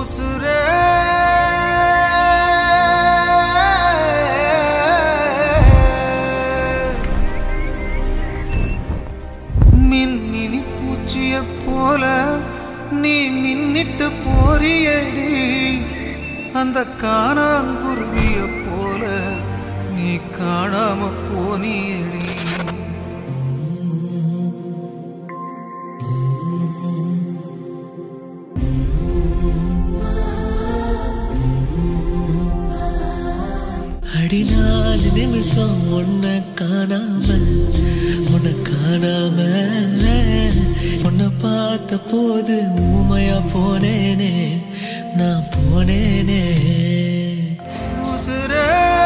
உசுரே மின்மினி பூச்சிய போல நீ மின்னிட்டு போறியடி அந்த காணாங்குருவிய போல நீ காணாம போனியடி அடி நாலு நிமிஷம் உன்ன காணாம உன்னை காணாம உன்னை பார்த்த போது ஊமையா போனேனே நான் போனேனே உசுரே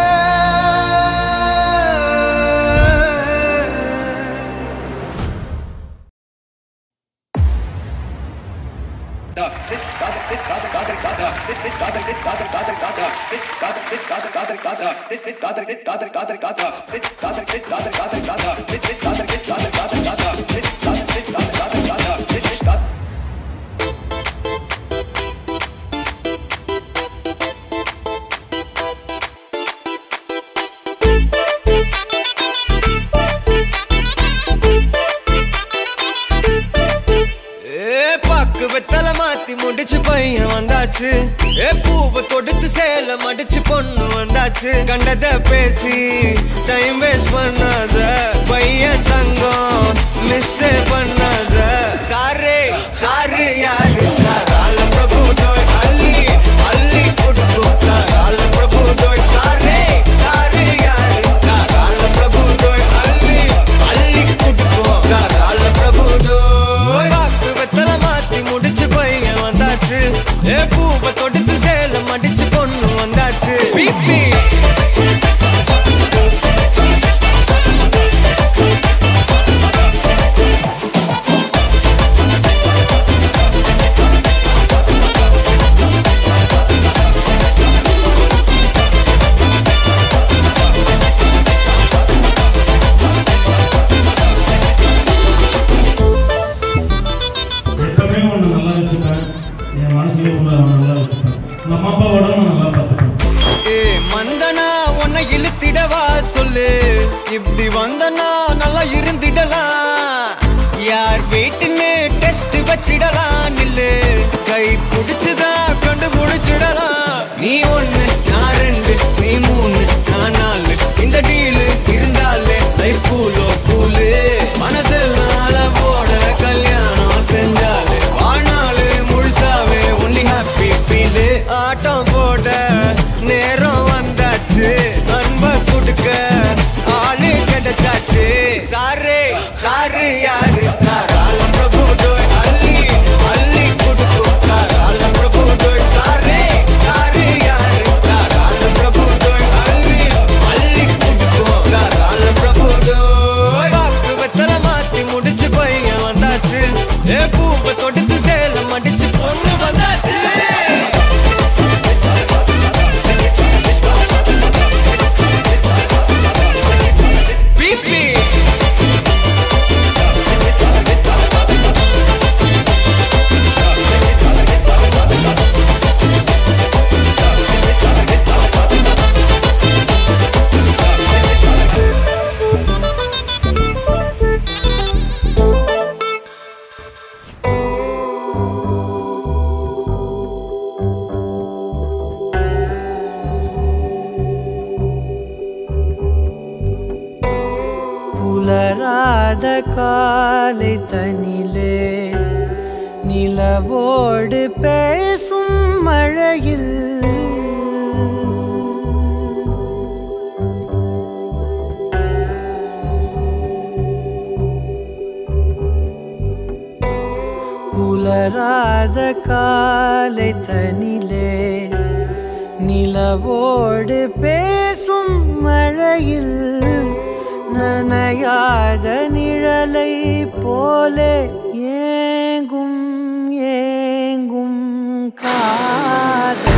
ஏ பாக்கு வெத்தல மாத்தி முடிச்சு பையன் வந்தாச்சு ஏ பூவை தொடுத்து சேல மடிச்சு பொண்ணு வந்தாச்சு கண்டத பேசி டைம் வேஸ்ட் பண்ணாத பையன் தங்கம் மிஸ் பண்ணாத சாரே சாரு யாரு கால பிரபு தோய் அள்ளி அள்ளி கொடுக்கும் கால பிரபு தோய் சாரே சாரு யாரு கால பிரபு தோய் அள்ளி அள்ளி கொடுக்கும் கால பிரபு தோய் பாக்கு வெத்தல மாத்தி முடிச்சு பையன் வந்தாச்சு ஏ பூவை தொடுத்து சேல மடிச்சு பொண்ணு வந்தாச்சு பிபி எப்பவுமே ஒன்று நல்லா வச்சுப்பேன் என் மனசுல ஒன்று நல்லா வச்சுப்பேன் நம்ம அப்பாவோட நான் நல்லா பார்த்துப்பேன் ஏ மந்தனா உன்னை இழுத்திடவா சொல்லு இப்படி வந்தனா நல்லா இருந்திடலாம் யார் வீட்டுன்னு டெஸ்ட் வச்சிடலாம் நில்லு கை பிடிச்சுதா கொண்டு முடிச்சிடலாம் நீ ஒண்ணு நான் ரெண்டு நீ மூணு நான் நாலு இந்த டீலு இருந்தாலே லைஃப் கூலோ கூலு மனசெல்லாம் அளவோட கல்யாணம் செஞ்சாலே ஆனாலு முழுசாவே ஒன்லி ஹாப்பி ஃபீலு ஆட்டம் போட நேரம் வந்தாச்சு அன்ப கொடுக்க ஆளு கிடைச்சாச்சு சாரு சாரு யாரு கால பிரபு தோய் அள்ளி அள்ளி கொடுக்கும் கால பிரபு தோய் சாரே சாரு யாரு கால பிரபு தோய் அள்ளி அள்ளி கொடுக்கும் கால பிரபு தோய் பாக்கு வெத்தல மாத்தி முடிச்சு பையன் வந்தாச்சு ஏ பூவை தொடுத்து சேலம் அடிச்சு பொண்ணு வந்தாச்சு பிபி புலராத காலை தனிலே நிலவோடு பேசும் மழையில் புலராத காலை தனிலே நிலவோடு பேசும் மழையில் நனையாத நிழலை போலே ஏங்கும் ஏங்கும் காதல்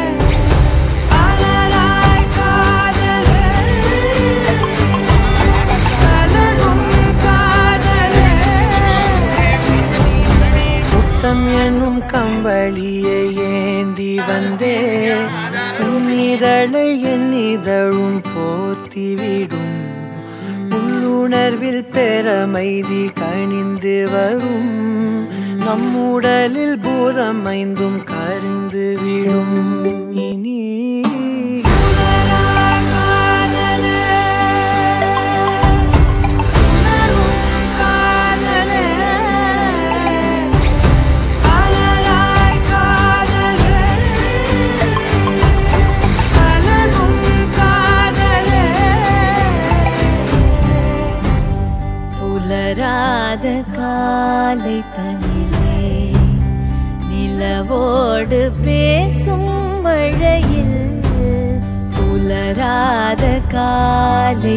காதலே கண்களை என் இதழும் போர்த்திவிடும் உள்ளுணர்வில் பெறமைதி கணிந்து வரும் நம்முடலில் பூதம் ஐந்தும் கரிந்து விடும் இனி புலராத காலை தனிலே நிலவோடு பேசும் மழையில் புலராத காலை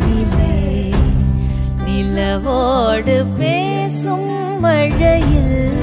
தனிலே நிலவோடு பேசும் மழையில்